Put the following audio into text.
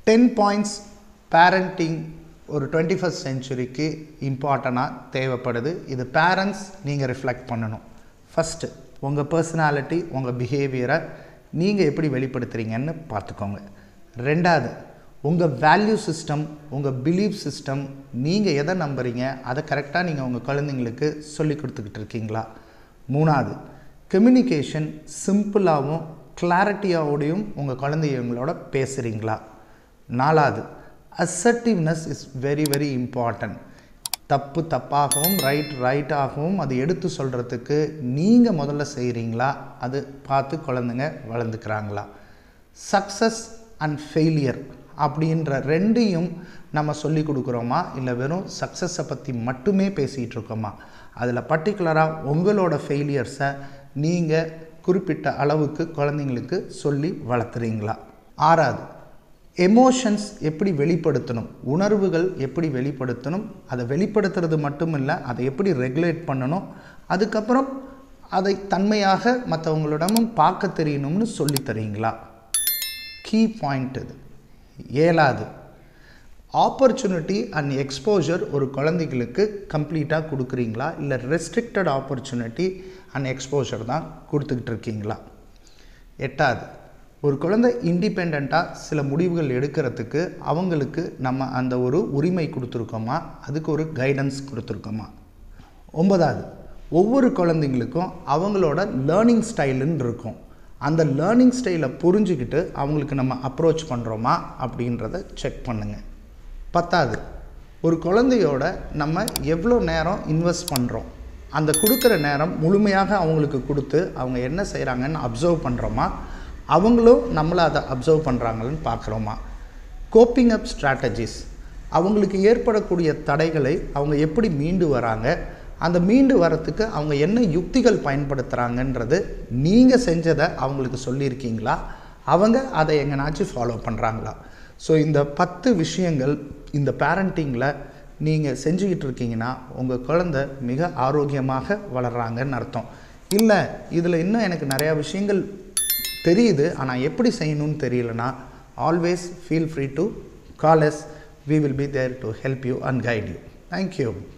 ten points parenting ஒரு twenty first செஞ்சுரிக்கு இம்பார்ட்டண்ட்டாக தேவைப்படுது இது பேரண்ட்ஸ் நீங்கள் ரிஃப்ளெக்ட் பண்ணணும் ஃபஸ்ட்டு உங்கள் பர்சனாலிட்டி உங்கள் பிஹேவியரை நீங்கள் எப்படி வெளிப்படுத்துகிறீங்கன்னு பார்த்துக்கோங்க ரெண்டாவது உங்கள் வேல்யூ சிஸ்டம் உங்கள் பிலீஃப் சிஸ்டம் நீங்கள் எதை நம்புறீங்க அதை கரெக்டாக நீங்கள் உங்கள் குழந்தைங்களுக்கு சொல்லி கொடுத்துக்கிட்டு இருக்கீங்களா மூணாவது கம்யூனிகேஷன் சிம்பிளாகவும் கிளாரிட்டியாவோடையும் உங்கள் குழந்தைங்களோட பேசுகிறீங்களா நாலாவது assertiveness is very very important தப்பு தப்பாகவும் ரைட் ரைட்டாகவும் அது எடுத்து சொல்கிறதுக்கு நீங்கள் முதல்ல செய்கிறீங்களா அது பார்த்து குழந்தைங்க வளர்ந்துக்கிறாங்களா சக்ஸஸ் அண்ட் ஃபெயிலியர் அப்படின்ற ரெண்டையும் நம்ம சொல்லி கொடுக்குறோமா இல்லை வெறும் சக்ஸஸை பற்றி மட்டுமே பேசிகிட்டு இருக்கோமா அதில் பர்டிகுலராக உங்களோட ஃபெயிலியர்ஸை நீங்கள் குறிப்பிட்ட அளவுக்கு குழந்தைங்களுக்கு சொல்லி வளர்த்துறீங்களா ஆறாவது எமோஷன்ஸ் எப்படி வெளிப்படுத்தணும் உணர்வுகள் எப்படி வெளிப்படுத்தணும் அதை வெளிப்படுத்துறது மட்டும் இல்லை அதை எப்படி ரெகுலேட் பண்ணணும் அதுக்கப்புறம் அதை தன்மையாக மற்றவங்களிடமும் பார்க்க தெரியணும்னு சொல்லி தரீங்களா கீ பாயிண்ட் இது ஏழாவது ஆப்பர்ச்சுனிட்டி அண்ட் எக்ஸ்போஜர் ஒரு குழந்தைகளுக்கு கம்ப்ளீட்டாக கொடுக்குறீங்களா இல்லை ரெஸ்ட்ரிக்டட் ஆப்பர்ச்சுனிட்டி அண்ட் எக்ஸ்போஜர் தான் கொடுத்துக்கிட்டு இருக்கீங்களா எட்டாவது ஒரு குழந்தை இண்டிபெண்ட்டாக சில முடிவுகள் எடுக்கிறதுக்கு அவங்களுக்கு நம்ம அந்த ஒரு உரிமை கொடுத்துருக்கோமா அதுக்கு ஒரு கைடன்ஸ் கொடுத்துருக்கோமா ஒன்பதாவது ஒவ்வொரு குழந்தைங்களுக்கும் அவங்களோட லேர்னிங் ஸ்டைலுன்னு இருக்கும் அந்த லேர்னிங் ஸ்டைலை புரிஞ்சுக்கிட்டு அவங்களுக்கு நம்ம அப்ரோச் பண்ணுறோமா அப்படின்றத செக் பண்ணுங்கள் பத்தாவது ஒரு குழந்தையோட நம்ம எவ்வளோ நேரம் இன்வெஸ்ட் பண்ணுறோம் அந்த கொடுக்குற நேரம் முழுமையாக அவங்களுக்கு கொடுத்து அவங்க என்ன செய்கிறாங்கன்னு அப்சர்வ் பண்ணுறோமா அவங்களும் நம்மளை அதை அப்சர்வ் பண்ணுறாங்கன்னு பார்க்குறோமா கோப்பிங் அப் ஸ்ட்ராட்டஜிஸ் அவங்களுக்கு ஏற்படக்கூடிய தடைகளை அவங்க எப்படி மீண்டு வராங்க அந்த மீண்டு வரத்துக்கு அவங்க என்ன யுக்திகள் பயன்படுத்துகிறாங்கன்றது நீங்கள் செஞ்சதை அவங்களுக்கு சொல்லியிருக்கீங்களா அவங்க அதை எங்கேனாச்சும் ஃபாலோ பண்ணுறாங்களா ஸோ இந்த பத்து விஷயங்கள் இந்த பேரண்டிங்கில் நீங்கள் செஞ்சுக்கிட்டு இருக்கீங்கன்னா உங்கள் குழந்தை மிக ஆரோக்கியமாக வளர்கிறாங்கன்னு அர்த்தம் இல்லை இதில் இன்னும் எனக்கு நிறையா விஷயங்கள் தெரியுது ஆனால் எப்படி செய்யணும்னு தெரியலனா always feel free to call us we will be there to help you and guide you thank you